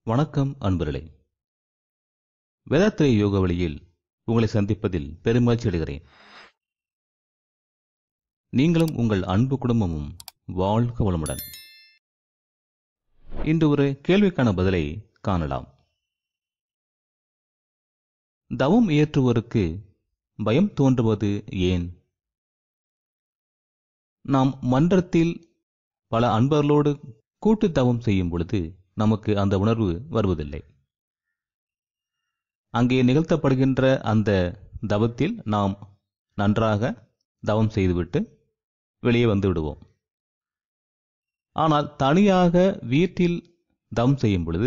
வணக்கம் அன்பர்களே வேதாத்திரை யோக வழியில் உங்களை சந்திப்பதில் பெருமகிழ்ச்சி அடைகிறேன் நீங்களும் உங்கள் அன்பு குடும்பமும் வாழ்க வளமுடன் இன்று ஒரு கேள்விக்கான பதிலை காணலாம் தவம் இயற்றுவோருக்கு பயம் தோன்றுவது ஏன் நாம் மன்றத்தில் பல அன்பர்களோடு கூட்டு தவம் செய்யும் பொழுது நமக்கு அந்த உணர்வு வருவதில்லை அங்கே நிகழ்த்தப்படுகின்ற அந்த தவத்தில் நாம் நன்றாக தவம் செய்துவிட்டு வெளியே வந்து விடுவோம் ஆனால் தனியாக வீட்டில் தவம் செய்யும் பொழுது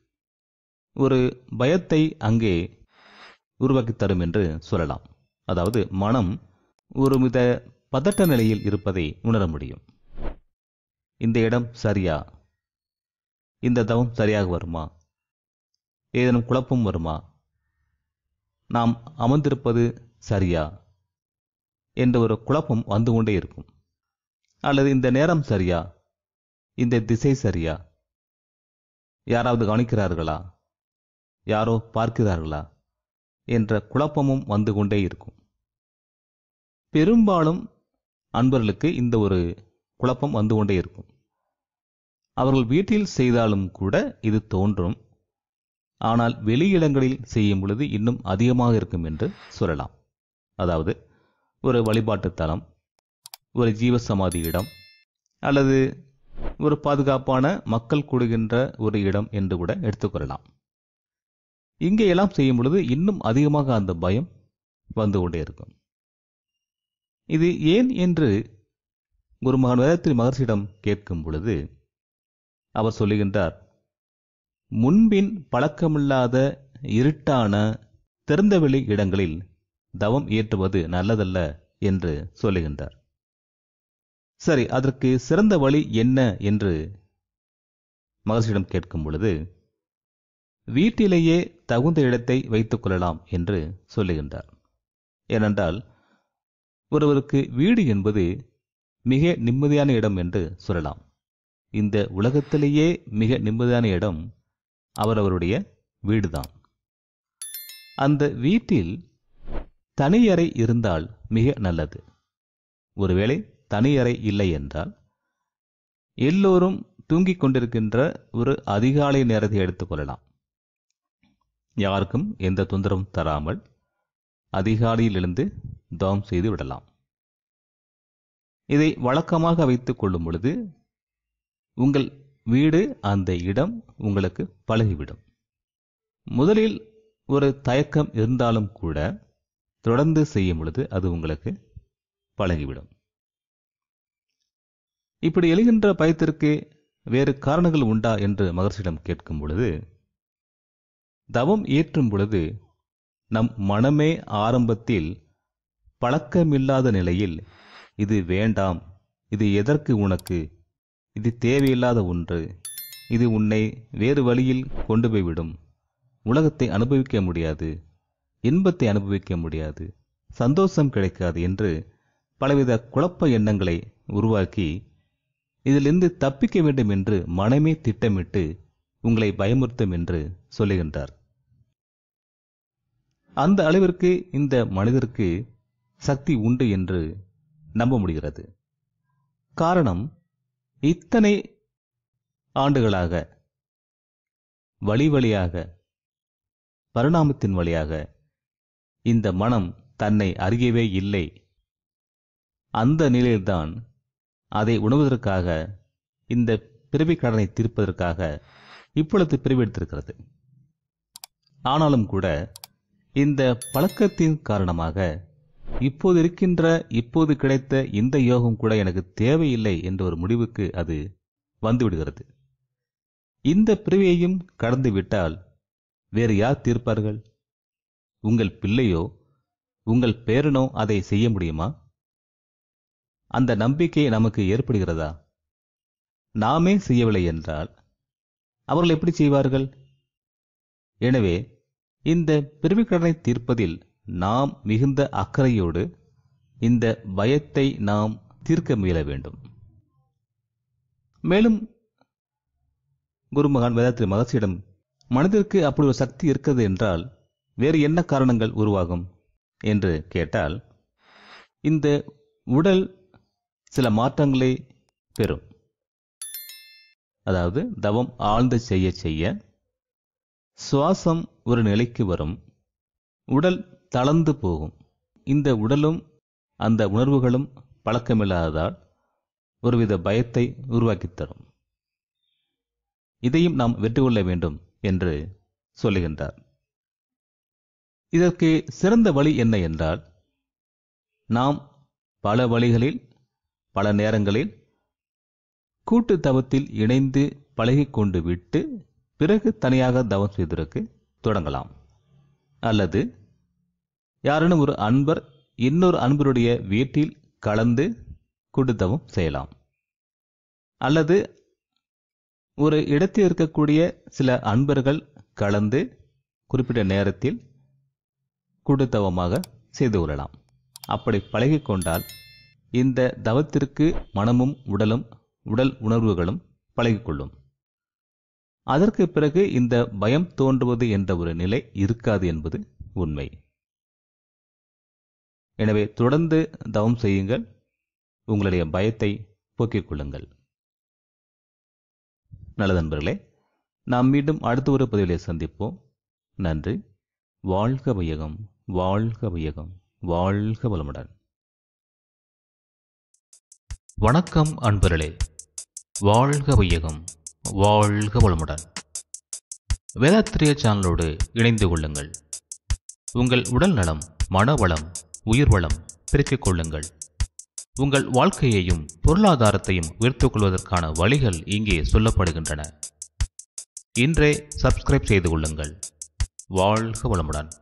ஒரு பயத்தை அங்கே உருவாக்கி தரும் என்று சொல்லலாம் அதாவது மனம் ஒருவித பதட்ட நிலையில் இருப்பதை உணர முடியும் இந்த இடம் சரியா இந்த தவம் சரியாக வருமா ஏதேனும் குழப்பம் வருமா நாம் அமர்ந்திருப்பது சரியா என்ற ஒரு குழப்பம் வந்து கொண்டே இருக்கும் அல்லது இந்த நேரம் சரியா இந்த திசை சரியா யாராவது கவனிக்கிறார்களா யாரோ பார்க்கிறார்களா என்ற குழப்பமும் வந்து கொண்டே இருக்கும் பெரும்பாலும் அன்பர்களுக்கு இந்த ஒரு குழப்பம் வந்து கொண்டே இருக்கும் அவர்கள் வீட்டில் செய்தாலும் கூட இது தோன்றும் ஆனால் வெளியிடங்களில் செய்யும் பொழுது இன்னும் அதிகமாக இருக்கும் என்று சொல்லலாம் அதாவது ஒரு வழிபாட்டு தலம் ஒரு ஜீவசமாதி இடம் அல்லது ஒரு பாதுகாப்பான மக்கள் கூடுகின்ற ஒரு இடம் என்று கூட எடுத்துக்கொள்ளலாம் இங்கே எல்லாம் செய்யும் பொழுது இன்னும் அதிகமாக அந்த பயம் வந்து கொண்டே இருக்கும் இது ஏன் என்று ஒரு மகன் வேதத்தில் மகர்ஷியிடம் கேட்கும் பொழுது அவர் சொல்லுகின்றார் முன்பின் பழக்கமில்லாத இருட்டான திறந்தவெளி இடங்களில் தவம் இயற்றுவது நல்லதல்ல என்று சொல்லுகின்றார் சரி அதற்கு சிறந்த வழி என்ன என்று மகர்ஷியிடம் கேட்கும் பொழுது வீட்டிலேயே தகுந்த இடத்தை வைத்துக் கொள்ளலாம் என்று சொல்லுகின்றார் ஏனென்றால் ஒருவருக்கு வீடு என்பது மிக நிம்மதியான இடம் என்று சொல்லலாம் இந்த உலகத்திலேயே மிக நிம்மதியான இடம் அவரவருடைய வீடுதான் அந்த வீட்டில் தனியறை இருந்தால் மிக நல்லது ஒருவேளை தனியறை இல்லை என்றால் எல்லோரும் தூங்கிக் கொண்டிருக்கின்ற ஒரு அதிகாலை நேரத்தை எடுத்துக்கொள்ளலாம் யாருக்கும் எந்த தொந்தரவும் தராமல் அதிகாலையில் எழுந்து தவம் செய்து விடலாம் இதை வழக்கமாக வைத்துக் கொள்ளும் பொழுது உங்கள் வீடு அந்த இடம் உங்களுக்கு பழகிவிடும் முதலில் ஒரு தயக்கம் இருந்தாலும் கூட தொடர்ந்து செய்யும் பொழுது அது உங்களுக்கு பழகிவிடும் இப்படி எழுகின்ற பயத்திற்கு வேறு காரணங்கள் உண்டா என்று மகர்ஷியிடம் கேட்கும் பொழுது தவம் ஏற்றும் பொழுது நம் மனமே ஆரம்பத்தில் பழக்கமில்லாத நிலையில் இது வேண்டாம் இது எதற்கு உனக்கு இது தேவையில்லாத ஒன்று இது உன்னை வேறு வழியில் கொண்டு போய்விடும் உலகத்தை அனுபவிக்க முடியாது இன்பத்தை அனுபவிக்க முடியாது சந்தோஷம் கிடைக்காது என்று பலவித குழப்ப எண்ணங்களை உருவாக்கி இதிலிருந்து தப்பிக்க வேண்டும் என்று மனமே திட்டமிட்டு உங்களை பயமுறுத்தும் என்று சொல்லுகின்றார் அந்த அளவிற்கு இந்த மனிதருக்கு சக்தி உண்டு என்று நம்ப முடிகிறது காரணம் இத்தனை ஆண்டுகளாக வழி வழியாக பரிணாமத்தின் வழியாக இந்த மனம் தன்னை அறியவே இல்லை அந்த நிலையில்தான் அதை உணர்வதற்காக இந்த பிறவி கடனை தீர்ப்பதற்காக இப்பொழுது பிரிவெடுத்திருக்கிறது ஆனாலும் கூட இந்த பழக்கத்தின் காரணமாக இப்போது இருக்கின்ற இப்போது கிடைத்த இந்த யோகம் கூட எனக்கு தேவையில்லை என்ற ஒரு முடிவுக்கு அது வந்துவிடுகிறது இந்த பிரிவையையும் கடந்து விட்டால் வேறு யார் தீர்ப்பார்கள் உங்கள் பிள்ளையோ உங்கள் பேரனோ அதை செய்ய முடியுமா அந்த நம்பிக்கை நமக்கு ஏற்படுகிறதா நாமே செய்யவில்லை என்றால் அவர்கள் எப்படி செய்வார்கள் எனவே இந்த பிரிவுக்கடனை தீர்ப்பதில் நாம் மிகுந்த அக்கறையோடு இந்த பயத்தை நாம் தீர்க்க முயல வேண்டும் மேலும் குருமகான் வேதாத்திரி மகர்ஷியிடம் மனதிற்கு அப்படி ஒரு சக்தி இருக்கிறது என்றால் வேறு என்ன காரணங்கள் உருவாகும் என்று கேட்டால் இந்த உடல் சில மாற்றங்களை பெறும் அதாவது தவம் ஆழ்ந்து செய்ய செய்ய சுவாசம் ஒரு நிலைக்கு வரும் உடல் தளர்ந்து போகும் இந்த உடலும் அந்த உணர்வுகளும் பழக்கமில்லாததால் ஒருவித பயத்தை உருவாக்கித் தரும் இதையும் நாம் வெற்றி கொள்ள வேண்டும் என்று சொல்லுகின்றார் இதற்கு சிறந்த வழி என்ன என்றால் நாம் பல வழிகளில் பல நேரங்களில் கூட்டு தவத்தில் இணைந்து பழகிக் கொண்டு விட்டு பிறகு தனியாக தவம் செய்வதற்கு தொடங்கலாம் அல்லது யாரேனும் ஒரு அன்பர் இன்னொரு அன்பருடைய வீட்டில் கலந்து கூட்டு தவம் செய்யலாம் அல்லது ஒரு இடத்தில் இருக்கக்கூடிய சில அன்பர்கள் கலந்து குறிப்பிட்ட நேரத்தில் கூட்டுத்தவமாக செய்து கொள்ளலாம் அப்படி பழகிக் கொண்டால் இந்த தவத்திற்கு மனமும் உடலும் உடல் உணர்வுகளும் பழகிக்கொள்ளும் அதற்கு பிறகு இந்த பயம் தோன்றுவது என்ற ஒரு நிலை இருக்காது என்பது உண்மை எனவே தொடர்ந்து தவம் செய்யுங்கள் உங்களுடைய பயத்தை போக்கிக் கொள்ளுங்கள் நல்லது நண்பர்களே நாம் மீண்டும் அடுத்த ஒரு பதிவிலே சந்திப்போம் நன்றி வாழ்க வையகம் வாழ்க வையகம் வாழ்க வளமுடன் வணக்கம் அன்பர்களே வாழ்க வையகம் வாழ்க வளமுடன் வேதாத்திரிய சேனலோடு இணைந்து கொள்ளுங்கள் உங்கள் உடல் நலம் மனவளம் உயிர் வளம் பெருக்கிக் கொள்ளுங்கள் உங்கள் வாழ்க்கையையும் பொருளாதாரத்தையும் உயர்த்திக் கொள்வதற்கான வழிகள் இங்கே சொல்லப்படுகின்றன இன்றே சப்ஸ்கிரைப் செய்து கொள்ளுங்கள் வாழ்க வளமுடன்